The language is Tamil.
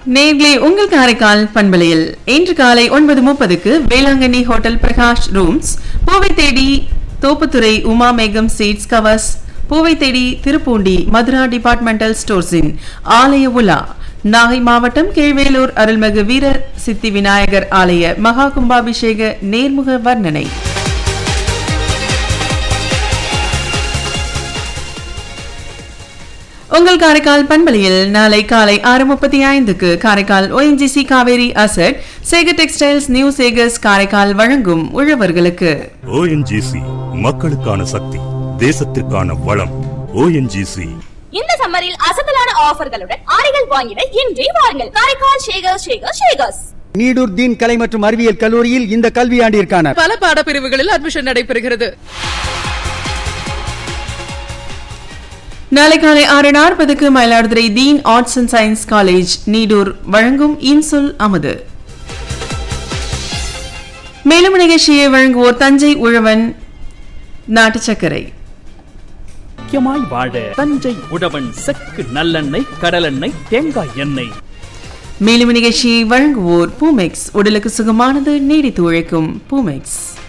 நேர்களே உங்கள் காரைக்கால் பண்பலையில் இன்று காலை ஒன்பது முப்பதுக்கு வேளாங்கண்ணி ஹோட்டல் பிரகாஷ் ரூம்ஸ் பூவை தேடி தோப்புத்துறை உமா மேகம் சீட்ஸ் கவர்ஸ் பூவை தேடி திருப்பூண்டி மதுரா டிபார்ட்மெண்டல் ஸ்டோர்ஸின் ஆலய உலா நாகை மாவட்டம் கீழ்வேலூர் அருள்மிகு வீர சித்தி விநாயகர் ஆலய மகா கும்பாபிஷேக நேர்முக வர்ணனை உங்கள் காரைக்கால் பண்பலையில் நாளை காலை ஆறு முப்பத்தி ஐந்துக்கு Karaikal ONGC Cauvery asset Sekar textiles new Sekars Karaikal வழங்கும் உழவர்களுக்கு ஓஎன்ஜிசி மக்களுக்கான சக்தி தேசத்திற்கான வளம் ஓஎன்ஜிசி இந்த சம்மரில் அசத்தலான ஆஃபர்களுடன் ஆடைகள் வாங்கிட இன்றே வாருங்கள் காரைக்கால் ஷேகர் ஷேகர் ஷேகர்ஸ் நீடூர் தீன் கலை மற்றும் அறிவியல் கல்லூரியில் இந்த கல்வியாண்டிற்கான பல பாடப்பிரிவுகளில் அட்மிஷன் நடைபெறுகிறது நாளை காலை ஆறு நாற்பதுக்கு Mayiladuthurai Deen arts and science college Needur வழங்கும் இன்சொல் அமுது மேலும் நிகழ்ச்சியை வழங்குவோர் தஞ்சை உழவன் நாட்டு சர்க்கரை முக்கியமாய் வாழ தஞ்சை உழவன் செக்கு நல்லெண்ணெய் கடலெண்ணெய் தேங்காய் எண்ணெய் மேலும் நிகழ்ச்சியை வழங்குவோர் பூமெக்ஸ் உடலுக்கு சுகமானது நீடித்து உழைக்கும் பூமெக்ஸ்